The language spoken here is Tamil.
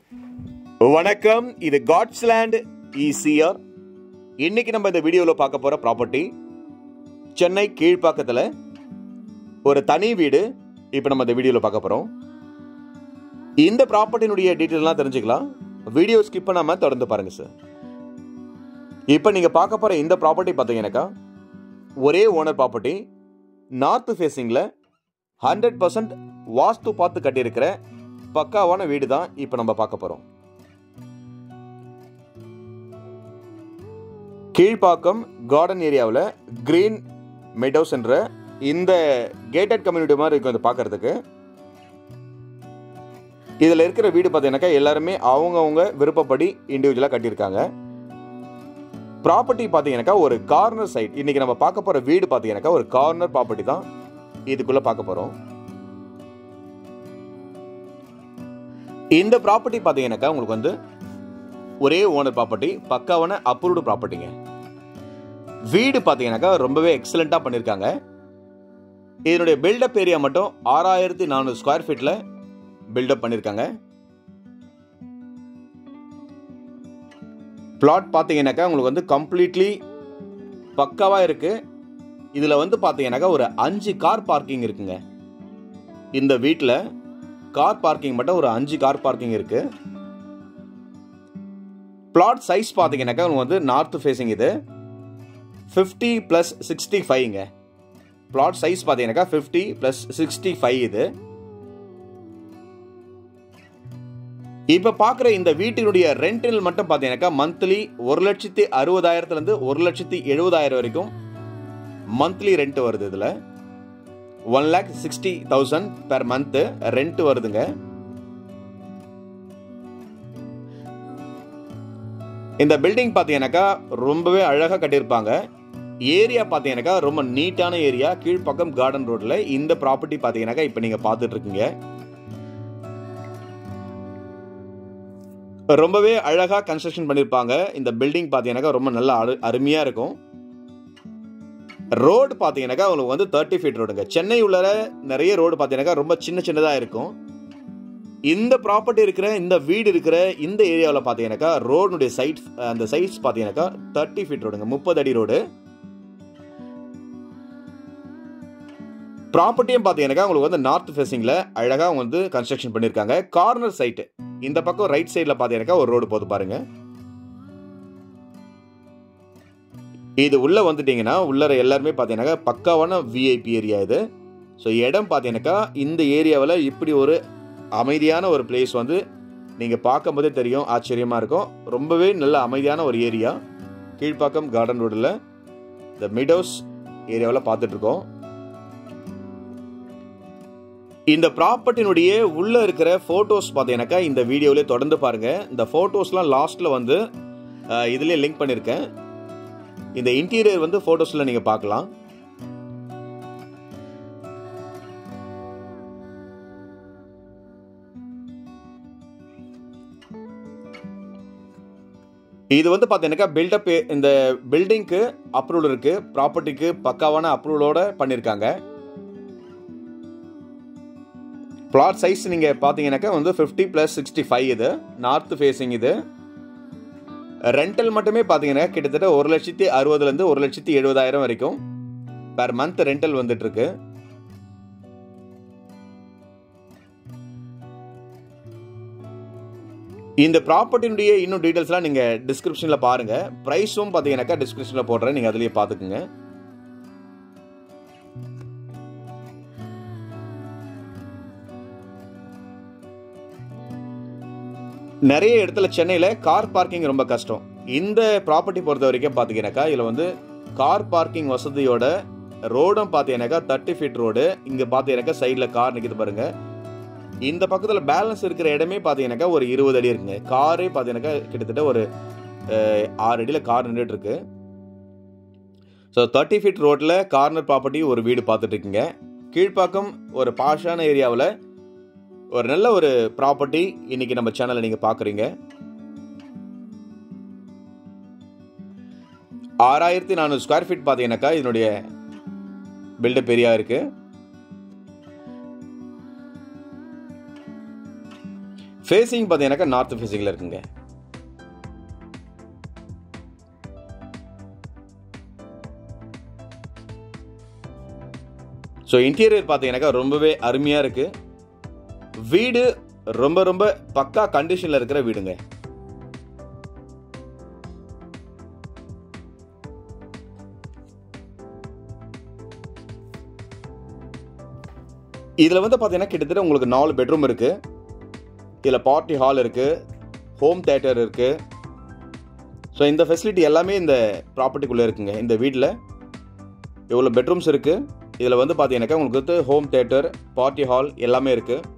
வணக்கம் இது காட்ஸ்லேண்ட் ஈசிஆர் இன்னைக்கு நம்ம இந்த வீடியோவில் பார்க்க போற ப்ராப்பர்ட்டி சென்னை கீழ்ப்பாக்கத்தில் ஒரு தனி வீடு இப்போ நம்ம இந்த வீடியோவில் பார்க்க போகிறோம் இந்த ப்ராப்பர்ட்டினுடைய டீட்டெயிலாம் தெரிஞ்சுக்கலாம் வீடியோ ஸ்கிப் பண்ணாமல் தொடர்ந்து பாருங்க சார் இப்போ நீங்கள் பார்க்க போகிற இந்த ப்ராப்பர்ட்டி பார்த்தீங்கன்னாக்கா ஒரே ஓனர் ப்ராப்பர்ட்டி நார்த் ஃபேஸிங்கில் ஹண்ட்ரட் பர்சன்ட் வாஸ்து பார்த்து கட்டியிருக்கிற பக்காவான வீடு தான் இப்போ நம்ம பார்க்க போகிறோம் கீழ்ப்பாக்கம் கார்டன் ஏரியாவில் கிரீன் மெடோஸ் என்ற இந்த கேட்டட் கம்யூனிட்டி மாதிரி இருக்கும் அதை பார்க்கறதுக்கு இதில் இருக்கிற வீடு பார்த்தீங்கன்னாக்கா எல்லாருமே அவங்கவுங்க விருப்பப்படி இண்டிவிஜுவலாக கட்டியிருக்காங்க ப்ராப்பர்ட்டி பார்த்தீங்கன்னாக்கா ஒரு கார்னர் சைட் இன்னைக்கு நம்ம பார்க்க போகிற வீடு பார்த்தீங்கன்னாக்கா ஒரு கார்னர் ப்ராப்பர்ட்டி தான் இதுக்குள்ளே பார்க்க போகிறோம் இந்த ப்ராப்பர்ட்டி பார்த்தீங்கன்னாக்கா உங்களுக்கு வந்து ஒரே ஓனர் ப்ராப்பர்ட்டி பக்காவான அப்ரூவ்டு ப்ராப்பர்ட்டிங்க வீடு பார்த்தீங்கன்னாக்கா ரொம்பவே எக்ஸலண்ட்டாக பண்ணியிருக்காங்க இதனுடைய பில்டப் ஏரியா மட்டும் ஆறாயிரத்தி நானூறு ஸ்கொயர் ஃபீட்டில் பில்டப் பண்ணியிருக்காங்க பிளாட் பார்த்தீங்கன்னாக்கா உங்களுக்கு வந்து கம்ப்ளீட்லி பக்காவாக இருக்குது இதில் வந்து பார்த்தீங்கன்னாக்கா ஒரு அஞ்சு கார் பார்க்கிங் இருக்குங்க இந்த வீட்டில் கார் பார்க்கிங் மட்டும் ஒரு அஞ்சு கார் பார்க்கிங் இருக்கு பிளாட் சைஸ் பார்த்தீங்கன்னாக்கா உங்களுக்கு வந்து நார்த் ஃபேஸிங் இது ஃபிஃப்டி ப்ளஸ் சிக்ஸ்டி ஃபைவ்ங்க பிளாட் சைஸ் பார்த்தீங்கன்னாக்கா ஃபிஃப்டி ப்ளஸ் சிக்ஸ்டி ஃபைவ் இது இப்போ பார்க்குற இந்த வீட்டினுடைய ரெண்டில் மட்டும் பார்த்தீங்கன்னாக்கா மந்த்லி ஒரு லட்சத்தி அறுபதாயிரத்துலேருந்து ஒரு லட்சத்தி எழுபதாயிரம் வரைக்கும் மந்த்லி ரெண்ட் வருது இதில் one lakh sixty thousand per month rent வருதுங்க இந்த பில்டிங் பார்த்தீங்கன்னாக்கா ரொம்பவே அழகாக கட்டியிருப்பாங்க ஏரியா பார்த்தீங்கன்னாக்கா ரொம்ப நீட்டான ஏரியா கீழ்ப்பக்கம் கார்டன் ரோட்டில் இந்த ப்ராப்பர்ட்டி பார்த்தீங்கன்னாக்கா இப்போ நீங்கள் பார்த்துட்டு இருக்கீங்க ரொம்பவே அழகாக கன்ஸ்ட்ரக்ஷன் பண்ணியிருப்பாங்க இந்த பில்டிங் பார்த்தீங்கன்னாக்கா ரொம்ப நல்லா அரு அருமையாக இருக்கும் ரோடு பார்த்தீங்கன்னாக்கா உங்களுக்கு வந்து தேர்ட்டி ஃபீட் ரோடுங்க சென்னை உள்ள நிறைய ரோடு பார்த்தீங்கன்னாக்கா ரொம்ப சின்ன சின்னதாக இருக்கும் இந்த ப்ராப்பர்ட்டி இருக்கிற இந்த வீடு இருக்கிற இந்த ஏரியாவில் பார்த்தீங்கன்னாக்கா ரோடுடைய சைட் அந்த சைட்ஸ் பார்த்தீங்கன்னாக்கா தேர்ட்டி ஃபீட் ரோடுங்க முப்பது அடி ரோடு ப்ராப்பர்ட்டியும் பார்த்தீங்கன்னாக்கா உங்களுக்கு வந்து நார்த் ஃபேஸிங்கில் அழகாக வந்து கன்ஸ்ட்ரக்ஷன் பண்ணியிருக்காங்க கார்னர் சைட்டு இந்த பக்கம் ரைட் சைடில் பார்த்தீங்கன்னாக்கா ஒரு ரோடு போது பாருங்க இது உள்ள வந்துட்டீங்கன்னா உள்ளர எல்லாருமே பார்த்தீங்கன்னாக்கா பக்காவான விஐபி ஏரியா இது ஸோ இடம் பார்த்தீங்கன்னாக்கா இந்த ஏரியாவில் இப்படி ஒரு அமைதியான ஒரு பிளேஸ் வந்து நீங்கள் பார்க்கும்போதே தெரியும் ஆச்சரியமாக இருக்கும் ரொம்பவே நல்ல அமைதியான ஒரு ஏரியா கீழ்ப்பாக்கம் கார்டன் ரோடில் இந்த மிடோஸ் ஏரியாவில் பார்த்துட்ருக்கோம் இந்த ப்ராப்பர்ட்டினுடைய உள்ள இருக்கிற ஃபோட்டோஸ் பார்த்தீங்கன்னாக்கா இந்த வீடியோவிலே தொடர்ந்து பாருங்க இந்த ஃபோட்டோஸ்லாம் லாஸ்ட்டில் வந்து இதுலேயே லிங்க் பண்ணியிருக்கேன் இந்த இன்டீரியர் வந்து ஃபோட்டோஸில் நீங்கள் பார்க்கலாம் இது வந்து பார்த்தீங்கன்னாக்கா பில்டப் இந்த பில்டிங்க்கு அப்ரூவல் இருக்கு ப்ராப்பர்ட்டிக்கு பக்காவான அப்ரூவலோட பண்ணியிருக்காங்க பிளாட் சைஸ் நீங்கள் பார்த்தீங்கன்னாக்கா வந்து ஃபிஃப்டி ப்ளஸ் சிக்ஸ்டி ஃபைவ் இது நார்த் ஃபேஸிங் இது ரெண்டல் மட்டுமே பார்த்தீங்கன்னா கிட்டத்தட்ட ஒரு லட்சத்தி அறுபதுலேருந்து ஒரு லட்சத்தி எழுபதாயிரம் வரைக்கும் பெர் மந்த் ரெண்டல் வந்துட்டு இருக்கு இந்த ப்ராப்பர்ட்டினுடைய இன்னும் டீட்டெயில்ஸ்லாம் நீங்கள் டிஸ்கிரிப்ஷனில் பாருங்கள் ப்ரைஸும் பார்த்தீங்கன்னாக்கா டிஸ்கிரிப்ஷனில் போடுறேன் நீங்கள் அதுலேயே பார்த்துக்குங்க நிறைய இடத்துல சென்னையில் கார் பார்க்கிங் ரொம்ப கஷ்டம் இந்த ப்ராப்பர்ட்டி பொறுத்த வரைக்கும் பார்த்தீங்கன்னாக்கா இதில் வந்து கார் பார்க்கிங் வசதியோட ரோடும் பார்த்தீங்கன்னாக்கா தேர்ட்டி ஃபீட் ரோடு இங்கே பார்த்தீங்கன்னாக்கா சைடில் கார் நிற்கிது பாருங்க இந்த பக்கத்தில் பேலன்ஸ் இருக்கிற இடமே பார்த்தீங்கன்னாக்கா ஒரு இருபது அடி இருக்குங்க காரே பார்த்தீங்கன்னாக்கா கிட்டத்தட்ட ஒரு ஆறு அடியில் கார் நின்றுட்டு இருக்கு ஸோ தேர்ட்டி ஃபீட் ரோட்டில் கார்னர் ப்ராப்பர்ட்டி ஒரு வீடு பார்த்துட்டு இருக்கீங்க கீழ்ப்பாக்கம் ஒரு பாஷான ஏரியாவில் ஒரு நல்ல ஒரு ப்ராப்பர்ட்டி இன்னைக்கு நம்ம சேனலை நீங்க பாக்குறீங்க ஆறாயிரத்தி நானூறு ஸ்கொயர் ஃபீட் பார்த்தீங்கன்னாக்கா இதனுடைய பில்டப் ஏரியா இருக்கு ஃபேஸிங் பார்த்தீங்கன்னாக்கா நார்த் ஃபேஸிங்கில் இருக்குங்க ஸோ இன்டீரியர் பார்த்தீங்கன்னாக்கா ரொம்பவே அருமையாக இருக்குது வீடு ரொம்ப ரொம்ப பக்கா கண்டிஷனில் இருக்கிற வீடுங்க இதில் வந்து பார்த்தீங்கன்னா கிட்டத்தட்ட உங்களுக்கு நாலு பெட்ரூம் இருக்குது இதில் பார்ட்டி ஹால் இருக்குது ஹோம் தேட்டர் இருக்குது ஸோ இந்த ஃபெசிலிட்டி எல்லாமே இந்த ப்ராப்பர்ட்டிக்குள்ளே இருக்குங்க இந்த வீட்டில் இவ்வளோ பெட்ரூம்ஸ் இருக்குது இதில் வந்து பார்த்தீங்கன்னாக்கா உங்களுக்கு வந்து ஹோம் தேட்டர் பார்ட்டி ஹால் எல்லாமே இருக்குது